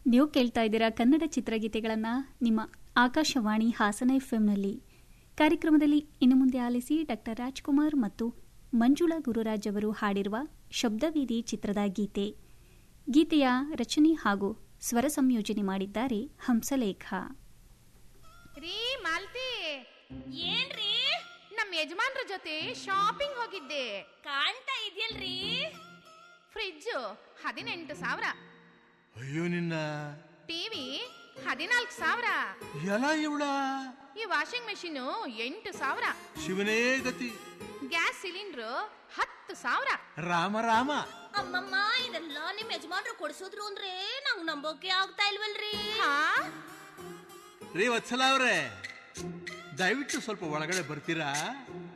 ನೀವು ಕೇಳ್ತಾ ಇದ್ದೀರಾ ಕನ್ನಡ ಚಿತ್ರಗೀತೆಗಳನ್ನು ನಿಮ್ಮ ಆಕಾಶವಾಣಿ ಹಾಸನ ಎಫ್ಎಂನಲ್ಲಿ ಕಾರ್ಯಕ್ರಮದಲ್ಲಿ ಇನ್ನು ಮುಂದೆ ಆಲಿಸಿ ಡಾಕ್ಟರ್ ರಾಜ್ಕುಮಾರ್ ಮತ್ತು ಮಂಜುಳಾ ಗುರುರಾಜ್ ಅವರು ಹಾಡಿರುವ ಶಬ್ದವೀದಿ ಚಿತ್ರದ ಗೀತೆ ಗೀತೆಯ ರಚನೆ ಹಾಗೂ ಸ್ವರ ಸಂಯೋಜನೆ ಮಾಡಿದ್ದಾರೆ ಹಂಸಲೇಖ ರೀ ಮಾಲ್ತಿ ಏನ್ರಿ ನಮ್ಮ ಯಜಮಾನ್ರ ಜೊತೆ ಶಾಪಿಂಗ್ ಹೋಗಿದ್ದೆ ಕಾಣ್ತಾ ಇದೆಯಲ್ರಿ ಫ್ರಿಡ್ಜ್ ಹದಿನೆಂಟು ಸಾವಿರ ಅಯ್ಯೋ ನಿನ್ನ ಟಿವಿ ಹದಿನಾಲ್ಕು ಸಾವಿರ ಎಲ್ಲ ಇವಳ ಈ ವಾಷಿಂಗ್ ಮೆಷಿನ್ ಎಂಟು ಸಾವಿರ ಶಿವನೇ ಗತಿ ಗ್ಯಾಸ್ ಸಿಲಿಂಡ್ರು ಹತ್ತು ಸಾವಿರ ರಾಮ ರಾಮ ಅಮ್ಮಮ್ಮ ಇದೆಲ್ಲ ನಿಮ್ ಯಜಮಾನ್ರು ಕೊಡ್ಸೋದ್ರು ಅಂದ್ರೆ ನಂಗ್ ನಂಬೋಕೆ ಆಗ್ತಾ ಇಲ್ವಲ್ರಿ ಹಾ ರೀ ವತ್ಸಲ ಅವ್ರೆ ದಯವಿಟ್ಟು ಸ್ವಲ್ಪ ಒಳಗಡೆ ಬರ್ತೀರಾ